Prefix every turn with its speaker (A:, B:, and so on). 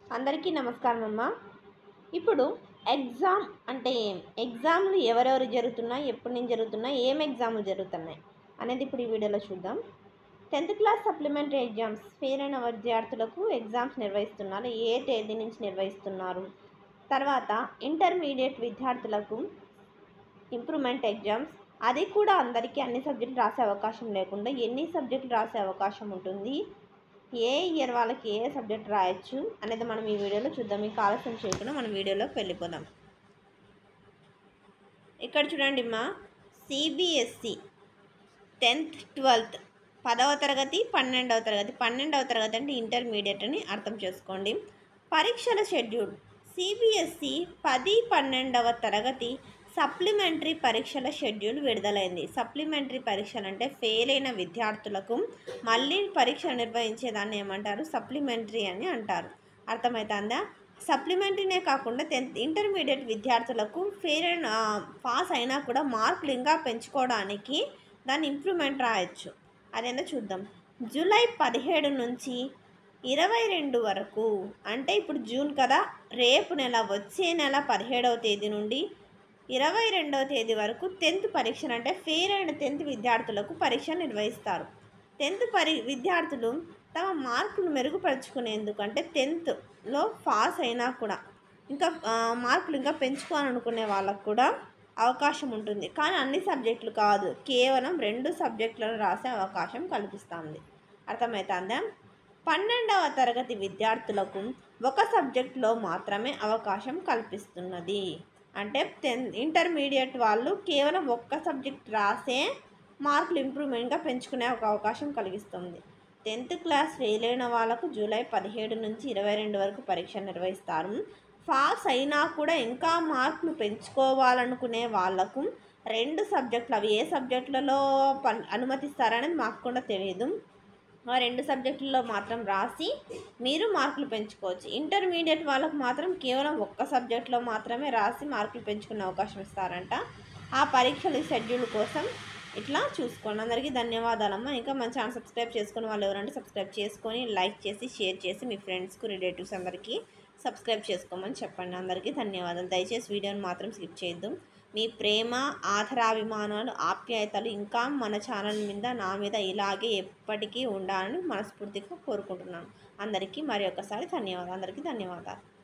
A: అందరికీ నమస్కారం అమ్మ ఇప్పుడు ఎగ్జామ్ అంటే ఏం ఎగ్జామ్లు ఎవరెవరు జరుగుతున్నాయి ఎప్పటి నుంచి జరుగుతున్నాయి ఏం ఎగ్జామ్లు జరుగుతున్నాయి అనేది ఇప్పుడు ఈ వీడియోలో చూద్దాం tenth class supplementary exams fail అయిన విద్యార్థులకు ఎగ్జామ్స్ నిర్వహిస్తున్నారు ఏ తేదీ నుంచి నిర్వహిస్తున్నారు తర్వాత ఇంటర్మీడియట్ విద్యార్థులకు ఇంప్రూవ్మెంట్ ఎగ్జామ్స్ అది కూడా అందరికీ అన్ని సబ్జెక్టులు రాసే అవకాశం లేకుండా ఎన్ని సబ్జెక్టులు రాసే అవకాశం ఉంటుంది ఏ ఇయర్ వాళ్ళకి ఏ సబ్జెక్ట్ రాయొచ్చు అనేది మనం ఈ వీడియోలో చూద్దాం మీకు ఆలస్యం చేయకుండా మనం వీడియోలోకి వెళ్ళిపోదాం ఇక్కడ చూడండి మా సిబిఎస్సి టెన్త్ ట్వెల్త్ పదవ తరగతి పన్నెండవ తరగతి పన్నెండవ తరగతి అంటే ఇంటర్మీడియట్ అని అర్థం చేసుకోండి పరీక్షల షెడ్యూల్ సిబిఎస్సి పది పన్నెండవ తరగతి సప్లిమెంటరీ పరీక్షల షెడ్యూల్ విడుదలైంది సప్లిమెంటరీ పరీక్షలు అంటే ఫెయిల్ అయిన విద్యార్థులకు మళ్ళీ పరీక్ష నిర్వహించేదాన్ని ఏమంటారు సప్లిమెంటరీ అని అంటారు అర్థమవుతుందా సప్లిమెంటరీనే కాకుండా టెన్త్ ఇంటర్మీడియట్ విద్యార్థులకు ఫెయిల్ అయిన పాస్ అయినా కూడా మార్కులు ఇంకా పెంచుకోవడానికి దాన్ని ఇంప్రూవ్మెంట్ రాయొచ్చు అదేందో చూద్దాం జూలై పదిహేడు నుంచి ఇరవై రెండు వరకు అంటే ఇప్పుడు జూన్ కదా రేపు నెల వచ్చే నెల పదిహేడవ తేదీ నుండి ఇరవై రెండవ తేదీ వరకు టెన్త్ పరీక్షలు అంటే ఫెయిల్ అయిన టెన్త్ విద్యార్థులకు పరీక్ష నిర్వహిస్తారు టెన్త్ పరి విద్యార్థులు తమ మార్కులు మెరుగుపరుచుకునేందుకు అంటే టెన్త్లో పాస్ అయినా కూడా ఇంకా మార్కులు ఇంకా పెంచుకోవాలనుకునే వాళ్ళకు కూడా అవకాశం ఉంటుంది కానీ అన్ని సబ్జెక్టులు కాదు కేవలం రెండు సబ్జెక్టులను రాసే అవకాశం కల్పిస్తుంది అర్థమవుతుందా పన్నెండవ తరగతి విద్యార్థులకు ఒక సబ్జెక్టులో మాత్రమే అవకాశం కల్పిస్తున్నది అంటే టెన్త్ ఇంటర్మీడియట్ వాళ్ళు కేవలం ఒక్క సబ్జెక్ట్ రాసే మార్కులు ఇంప్రూవ్మెంట్గా పెంచుకునే ఒక అవకాశం కలిగిస్తుంది టెన్త్ క్లాస్ ఫెయిల్ అయిన వాళ్ళకు జూలై పదిహేడు నుంచి ఇరవై రెండు వరకు పరీక్ష నిర్వహిస్తారు పాస్ అయినా కూడా ఇంకా మార్కులు పెంచుకోవాలనుకునే వాళ్ళకు రెండు సబ్జెక్టులు అవి ఏ సబ్జెక్టులలో పన్ అనుమతిస్తారనేది మాకు కూడా తెలియదు ఆ రెండు సబ్జెక్టుల్లో మాత్రం రాసి మీరు మార్కులు పెంచుకోవచ్చు ఇంటర్మీడియట్ వాళ్ళకు మాత్రం కేవలం ఒక్క సబ్జెక్ట్లో మాత్రమే రాసి మార్కులు పెంచుకునే అవకాశం ఇస్తారంట ఆ పరీక్షల షెడ్యూల్ కోసం ఇట్లా చూసుకోండి అందరికీ ధన్యవాదాలమ్మా ఇంకా మన ఛానల్ సబ్స్క్రైబ్ చేసుకుని వాళ్ళు ఎవరంటే సబ్స్క్రైబ్ చేసుకొని లైక్ చేసి షేర్ చేసి మీ ఫ్రెండ్స్కు రిలేటివ్స్ అందరికీ సబ్స్క్రైబ్ చేసుకోమని చెప్పండి అందరికీ ధన్యవాదాలు దయచేసి వీడియోని మాత్రం స్కిప్ చేయొద్దు మీ ప్రేమ ఆధారాభిమానాలు ఆప్యాయతలు ఇంకా మన ఛానల్ మీద నా మీద ఇలాగే ఎప్పటికీ ఉండాలని మనస్ఫూర్తిగా కోరుకుంటున్నాను అందరికీ మరి ఒకసారి ధన్యవాదాలు అందరికీ ధన్యవాదాలు